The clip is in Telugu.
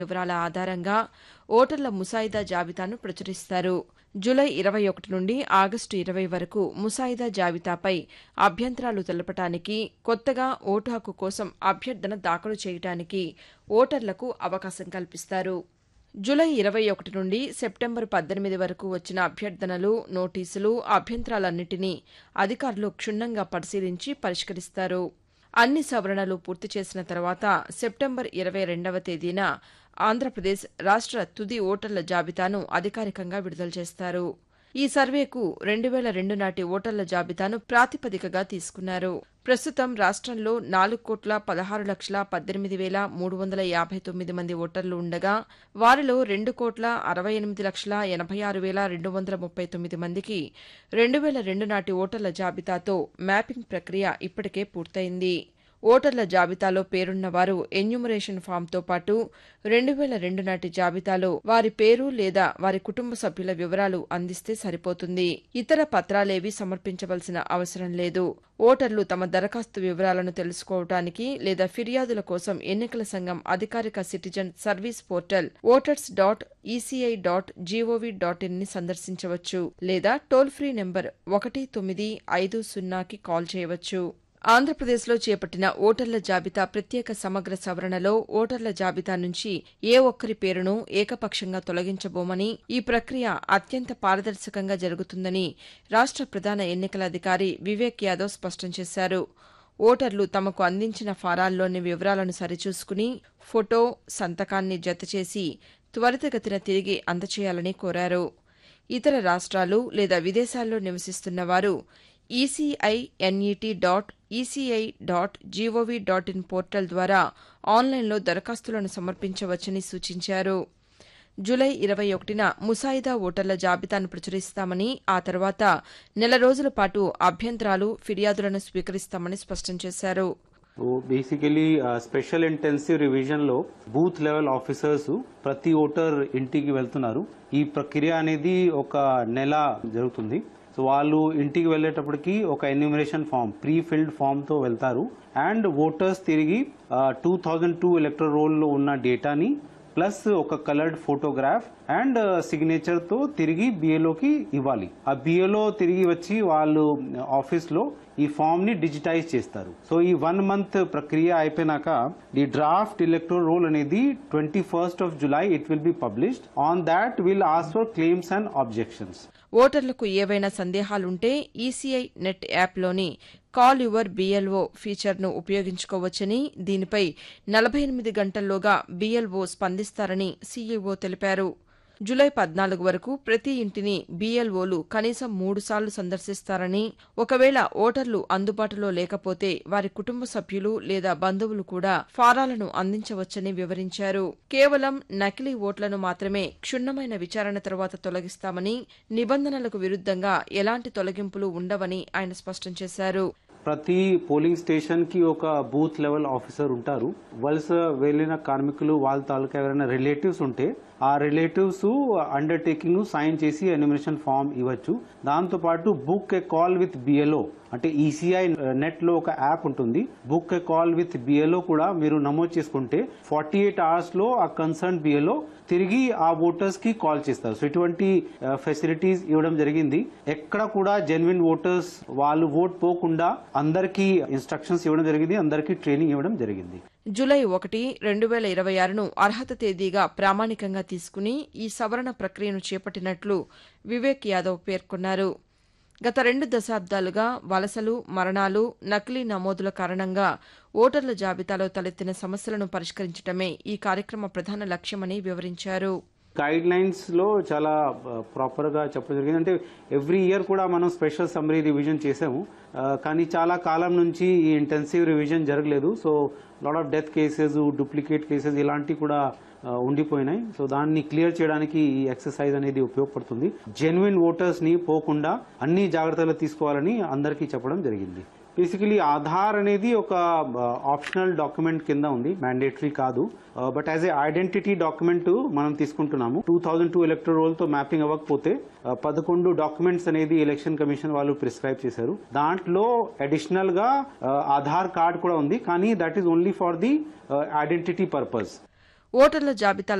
వివరాల ఆధారంగా ఓటర్ల ముసాయిదా జాబితాను ప్రచురిస్తారు జూలై ఇరవై ఒకటి నుండి ఆగస్టు ఇరవై వరకు ముసాయిదా జాబితాపై అభ్యంతరాలు తెలపడానికి కొత్తగా ఓటు హక్కు కోసం అభ్యర్థన దాఖలు చేయడానికి ఓటర్లకు అవకాశం కల్పిస్తారు జూలై ఇరవై ఒకటి నుండి సెప్టెంబర్ పద్దెనిమిది వరకు వచ్చిన అభ్యర్థనలు నోటీసులు అభ్యంతరాలన్నింటినీ అధికారులు క్షుణ్ణంగా పరిశీలించి పరిష్కరిస్తారు అన్ని సవరణలు పూర్తి చేసిన తర్వాత సెప్టెంబర్ ఇరవై రెండవ తేదీన ఆంధ్రప్రదేశ్ రాష్ట్ర తుది ఓటర్ల జాబితాను అధికారికంగా విడుదల చేస్తారు ఈ సర్వేకు రెండు వేల రెండు నాటి ఓటర్ల జాబితాను ప్రాతిపదికగా తీసుకున్నారు ప్రస్తుతం రాష్ట్రంలో నాలుగు కోట్ల పదహారు లక్షల పద్దెనిమిది వేల మూడు వందల యాభై తొమ్మిది మంది ఓటర్లు ఉండగా వారిలో రెండు కోట్ల అరవై ఎనిమిది లక్షల ఎనభై ఆరు వేల రెండు వందల ముప్పై తొమ్మిది మందికి రెండు వేల రెండు నాటి ఓటర్ల జాబితాతో మ్యాపింగ్ ప్రక్రియ ఇప్పటికే పూర్తయింది ఓటర్ల జాబితాలో పేరున్న వారు ఎన్యూమరేషన్ ఫామ్తో పాటు రెండు వేల రెండు నాటి జాబితాలో వారి పేరు లేదా వారి కుటుంబ సభ్యుల వివరాలు అందిస్తే సరిపోతుంది ఇతర పత్రాలేవీ సమర్పించవలసిన అవసరం లేదు ఓటర్లు తమ దరఖాస్తు వివరాలను తెలుసుకోవడానికి లేదా ఫిర్యాదుల కోసం ఎన్నికల సంఘం అధికారిక citizen service portal voters dot ECI dot GOV dot in ని సందర్శించవచ్చు లేదా టోల్ ఫ్రీ నెంబర్ ఒకటి తొమ్మిది ఐదు సున్నాకి కాల్ చేయవచ్చు ఆంధ్రప్రదేశ్లో చేపట్టిన ఓటర్ల జాబితా ప్రత్యేక సమగ్ర సవరణలో ఓటర్ల జాబితా నుంచి ఏ ఒక్కరి పేరును ఏకపక్షంగా తొలగించబోమని ఈ ప్రక్రియ అత్యంత పారదర్శకంగా జరుగుతుందని రాష్ట ప్రధాన ఎన్నికల అధికారి వివేక్ యాదవ్ స్పష్టం చేశారు ఓటర్లు తమకు అందించిన ఫారాల్లోని వివరాలను సరిచూసుకుని ఫోటో సంతకాన్ని జతచేసి త్వరితగతిన తిరిగి అందచేయాలని కోరారు ఇతర రాష్ట్రాలు లేదా విదేశాల్లో నివసిస్తున్న వారు ECI NET dot ECI dot GOV dot in portal ద్వారా ఆన్లైన్లో దరఖాస్తులను సమర్పించవచ్చని సూచించారు జూలై ఇరవై ఒకటిన ముసాయిదా ఓటర్ల జాబితాను ప్రచురిస్తామని ఆ తర్వాత నెల రోజుల పాటు అభ్యంతరాలు ఫిర్యాదులను స్వీకరిస్తామని స్పష్టం చేశారు బేసికలీ స్పెషల్ ఇంటెన్సివ్ రివిజన్ లో బూత్ లెవెల్ ఆఫీసర్స్ ప్రతి ఓటర్ ఇంటికి వెళ్తున్నారు ఈ ప్రక్రియ అనేది ఒక నెల జరుగుతుంది సో వాళ్ళు ఇంటికి వెళ్ళేటప్పటికి ఒక enumeration form pre filled form తో వెళ్తారు అండ్ ఓటర్స్ తిరిగి two thousand two electoral roll లో ఉన్న డేటాని ప్లస్ ఒక కలర్డ్ ఫోటోగ్రాఫ్ అండ్ సిగ్నేచర్ తో తిరిగి బిఏలోకి ఇవ్వాలి ఆ బిఏలో తిరిగి వచ్చి వాళ్ళు ఆఫీస్ లో ఈ ఫామ్ ని డిజిటైజ్ చేస్తారు సో ఈ వన్ మంత్ ప్రక్రియ అయిపోయినాక ది డ్రాఫ్ట్ ఎలక్ట్రల్ రోల్ అనేది twenty first of July it will be published on that will as for claims and objections ఓటర్లకు ఏవైనా సందేహాలుంటే ఈసీఐ నెట్ యాప్లోని కాల్ యువర్ బీఎల్ఓ ఫీచర్ను ఉపయోగించుకోవచ్చని దీనిపై నలభై ఎనిమిది గంటల్లోగా బీఎల్ఓ స్పందిస్తారని సీఈఓ తెలిపారు జులై పద్నాలుగు వరకు ప్రతి ఇంటిని బీఎల్ఓలు కనీసం మూడుసార్లు సందర్శిస్తారని ఒకవేళ ఓటర్లు అందుబాటులో లేకపోతే వారి కుటుంబ సభ్యులు లేదా బంధువులు కూడా ఫారాలను అందించవచ్చని వివరించారు కేవలం నకిలీ ఓట్లను మాత్రమే క్షుణ్ణమైన విచారణ తర్వాత తొలగిస్తామని నిబంధనలకు విరుద్దంగా ఎలాంటి తొలగింపులు ఉండవని ఆయన స్పష్టం చేశారు ప్రతి పోలింగ్ స్టేషన్ కి ఒక బూత్ లెవెల్ ఆఫీసర్ ఉంటారు వలస వెళ్ళిన కార్మికులు వాళ్ళ తాలూకా ఎవరైనా రిలేటివ్స్ ఉంటే ఆ రిలేటివ్స్ అండర్టేకింగ్ సైన్ చేసి ఎనిమినేషన్ ఫామ్ ఇవ్వచ్చు దాంతో పాటు book a call with BLO అంటే ఈసీఐ నెట్ లో ఒక యాప్ ఉంటుంది book a call with BLO కూడా మీరు నమోదు చేసుకుంటే ఫార్టీ ఎయిట్ అవర్స్ లో ఆ కన్సర్న్ బిఎల్ఓ తిరిగి ఆ ఓటర్స్ కి కాల్ చేస్తారు సో ఇటువంటి ఫెసిలిటీస్ ఇవ్వడం జరిగింది ఎక్కడ కూడా జెన్యున్ ఓటర్స్ వాళ్ళు ఓట్ పోకుండా అందరికీ ఇన్స్ట్రక్షన్స్ ఇవ్వడం జరిగింది అందరికీ ట్రైనింగ్ ఇవ్వడం జరిగింది జులై ఒకటి రెండు వేల ఇరవై ఆరును అర్హత తేదీగా ప్రామాణికంగా తీసుకుని ఈ సవరణ ప్రక్రియను చేపట్టినట్లు వివేక్ యాదవ్ పేర్కొన్నారు గత రెండు దశాబ్దాలుగా వలసలు మరణాలు నకిలీ నమోదుల కారణంగా ఓటర్ల జాబితాలో తలెత్తిన సమస్యలను పరిష్కరించడమే ఈ కార్యక్రమ ప్రధాన లక్ష్యమని వివరించారు గైడ్ లైన్స్ లో చాలా ప్రాపర్ గా చెప్పడం జరిగింది అంటే ఎవ్రీ ఇయర్ కూడా మనం స్పెషల్ సమ్మరీ రివిజన్ చేసాము కానీ చాలా కాలం నుంచి ఈ ఇంటెన్సివ్ రివిజన్ జరగలేదు so lot of death cases duplicate cases ఇలాంటివి కూడా ఉండిపోయినాయి సో దాన్ని క్లియర్ చేయడానికి ఈ ఎక్సర్సైజ్ అనేది ఉపయోగపడుతుంది జెన్యున్ ఓటర్స్ ని పోకుండా అన్ని జాగ్రత్తలు తీసుకోవాలని అందరికీ చెప్పడం జరిగింది బేసికలీ ఆధార్ అనేది ఒక ఆప్షనల్ డాక్యుమెంట్ కింద ఉంది మ్యాండేటరీ కాదు but as a identity document మనం తీసుకుంటున్నాము two thousand two electoral roll తో మ్యాపింగ్ అవ్వకపోతే పదకొండు డాక్యుమెంట్స్ అనేది ఎలక్షన్ కమిషన్ వాళ్ళు ప్రిస్క్రైబ్ చేశారు దాంట్లో అడిషనల్ గా ఆధార్ కార్డ్ కూడా ఉంది కానీ that is only for the identity purpose ఓటర్ల జాబితా